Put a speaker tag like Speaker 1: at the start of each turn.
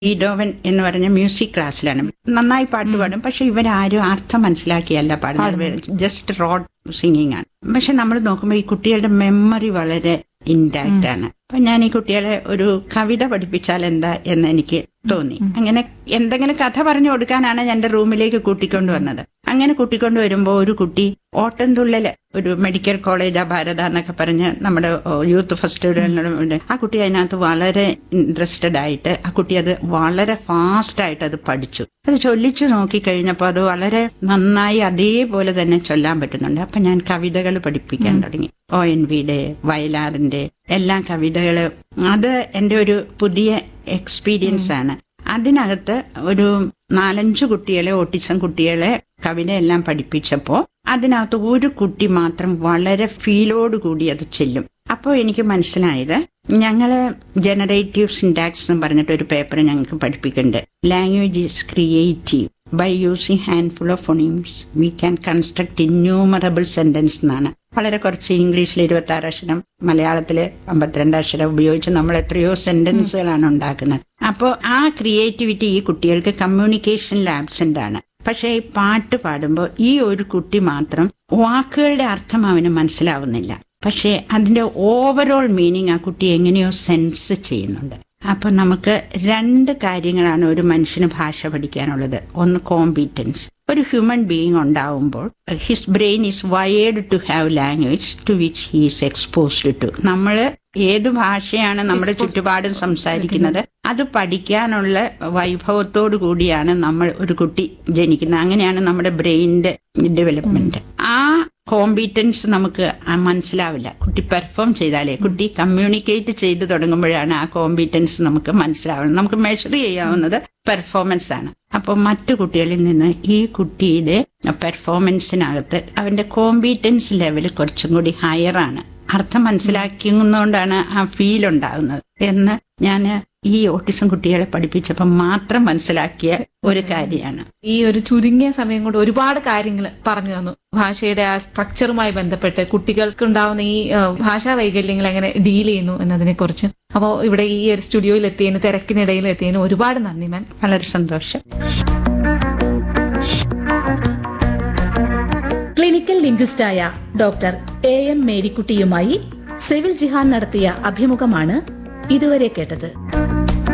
Speaker 1: ഈഡോവൻ എന്ന് പറഞ്ഞ മ്യൂസിക് ക്ലാസ്സിലാണ് നന്നായി പാട്ട് പാടും പക്ഷെ ഇവരാരും അർത്ഥം മനസ്സിലാക്കിയല്ല പാടുന്നത് ജസ്റ്റ് റോഡ് സിംഗിങ് ആണ് പക്ഷെ നമ്മൾ നോക്കുമ്പോൾ ഈ കുട്ടികളുടെ മെമ്മറി വളരെ ഇൻടാക്റ്റ് ആണ് അപ്പൊ ഞാൻ ഈ കുട്ടികളെ ഒരു കവിത പഠിപ്പിച്ചാൽ എന്താ എന്ന് എനിക്ക് തോന്നി അങ്ങനെ എന്തെങ്കിലും കഥ പറഞ്ഞു കൊടുക്കാനാണ് ഞാൻ എന്റെ റൂമിലേക്ക് കൂട്ടിക്കൊണ്ടു വന്നത് അങ്ങനെ കൂട്ടിക്കൊണ്ട് വരുമ്പോൾ ഒരു കുട്ടി ഓട്ടംതുള്ളല് ഒരു മെഡിക്കൽ കോളേജ് ഭാരത എന്നൊക്കെ പറഞ്ഞ് നമ്മുടെ യൂത്ത് ഫെസ്റ്റിവലിന് ആ കുട്ടി അതിനകത്ത് വളരെ ഇൻട്രസ്റ്റഡ് ആയിട്ട് ആ കുട്ടി അത് വളരെ ഫാസ്റ്റ് ആയിട്ട് അത് പഠിച്ചു അത് ചൊല്ലിച്ചു നോക്കിക്കഴിഞ്ഞപ്പോൾ അത് വളരെ നന്നായി അതേപോലെ തന്നെ ചൊല്ലാൻ പറ്റുന്നുണ്ട് അപ്പൊ ഞാൻ കവിതകൾ പഠിപ്പിക്കാൻ തുടങ്ങി ഒ എൻ വിയുടെ വയലാറിന്റെ എല്ലാ കവിതകള് അത് എൻ്റെ ഒരു പുതിയ എക്സ്പീരിയൻസ് ആണ് അതിനകത്ത് ഒരു നാലഞ്ച് കുട്ടികളെ ഓട്ടിസം കുട്ടികളെ കവിതയെല്ലാം പഠിപ്പിച്ചപ്പോ അതിനകത്ത് ഒരു കുട്ടി മാത്രം വളരെ ഫീലോട് കൂടി അത് ചെല്ലും അപ്പോൾ എനിക്ക് മനസ്സിലായത് ഞങ്ങള് ജനറേറ്റീവ് സിൻടാക്സ് എന്ന് പറഞ്ഞിട്ട് ഒരു പേപ്പർ ഞങ്ങൾക്ക് പഠിപ്പിക്കുന്നുണ്ട് language is creative by using handful of phonemes we can construct innumerable sentence എന്നാണ് വളരെ കുറച്ച് ഇംഗ്ലീഷിൽ ഇരുപത്തി ആറ് അക്ഷരം മലയാളത്തില് അമ്പത്തിരണ്ട് അക്ഷരം ഉപയോഗിച്ച് നമ്മൾ എത്രയോ സെന്റൻസുകളാണ് ഉണ്ടാക്കുന്നത് അപ്പോൾ ആ ക്രിയേറ്റിവിറ്റി ഈ കുട്ടികൾക്ക് കമ്മ്യൂണിക്കേഷനിൽ ആബ്സെന്റ് ആണ് പക്ഷേ ഈ പാട്ട് പാടുമ്പോൾ ഈ ഒരു കുട്ടി മാത്രം വാക്കുകളുടെ അർത്ഥം അവന് മനസ്സിലാവുന്നില്ല പക്ഷേ അതിന്റെ ഓവറോൾ മീനിങ് ആ കുട്ടി എങ്ങനെയോ സെൻസ് ചെയ്യുന്നുണ്ട് അപ്പൊ നമുക്ക് രണ്ട് കാര്യങ്ങളാണ് ഒരു മനുഷ്യന് ഭാഷ പഠിക്കാനുള്ളത് ഒന്ന് കോമ്പീറ്റൻസ് ഒരു ഹ്യൂമൻ ബീയിങ് ഉണ്ടാവുമ്പോൾ his brain is wired to have language to which he's exposed to നമ്മൾ ഏത് ഭാഷയാണ് നമ്മുടെ ചുറ്റുപാടും സംസാരിക്കുന്നത് അത് പഠിക്കാനുള്ള വൈഭവത്തോടു കൂടിയാണ് നമ്മൾ ഒരു കുട്ടി ജനിക്കുന്നത് അങ്ങനെയാണ് നമ്മുടെ ബ്രെയിനിന്റെ ഡെവലപ്മെന്റ് ആ കോമ്പീറ്റൻസ് നമുക്ക് ആ മനസ്സിലാവില്ല കുട്ടി പെർഫോം ചെയ്താലേ കുട്ടി കമ്മ്യൂണിക്കേറ്റ് ചെയ്ത് തുടങ്ങുമ്പോഴാണ് ആ കോമ്പീറ്റൻസ് നമുക്ക് മനസ്സിലാവുന്നത് നമുക്ക് മെഷർ ചെയ്യാവുന്നത് പെർഫോമൻസ് ആണ് അപ്പോൾ മറ്റു കുട്ടികളിൽ നിന്ന് ഈ കുട്ടിയുടെ പെർഫോമൻസിനകത്ത് അവന്റെ കോമ്പീറ്റൻസ് ലെവൽ കുറച്ചും കൂടി ഹയർ ആണ് അർത്ഥം മനസ്സിലാക്കുന്നതുകൊണ്ടാണ് ആ ഫീൽ ഉണ്ടാകുന്നത് എന്ന് ഞാൻ ഈ ഓട്ടിസം കുട്ടികളെ പഠിപ്പിച്ചപ്പോൾ മാത്രം മനസ്സിലാക്കിയ ഒരു കാര്യമാണ്
Speaker 2: ഈ ഒരു ചുരുങ്ങിയ സമയം കൊണ്ട് ഒരുപാട് കാര്യങ്ങൾ പറഞ്ഞു തന്നു ഭാഷയുടെ ആ സ്ട്രക്ചറുമായി ബന്ധപ്പെട്ട് കുട്ടികൾക്ക് ഉണ്ടാവുന്ന ഈ ആ, ഭാഷാ വൈകല്യങ്ങൾ എങ്ങനെ ഡീൽ ചെയ്യുന്നു എന്നതിനെ കുറിച്ച് അപ്പോൾ ഇവിടെ ഈ ഒരു സ്റ്റുഡിയോയിൽ എത്തിയതിന് തിരക്കിനിടയിൽ എത്തിയതിന് ഒരുപാട് നന്ദി മാം
Speaker 1: വളരെ സന്തോഷം
Speaker 3: ക്ലിനിക്കൽ ലിംഗ്വിസ്റ്റായ ഡോക്ടർ എ എം മേരിക്കുട്ടിയുമായി സിവിൽ ജിഹാൻ നടത്തിയ അഭിമുഖമാണ് ഇതുവരെ കേട്ടത്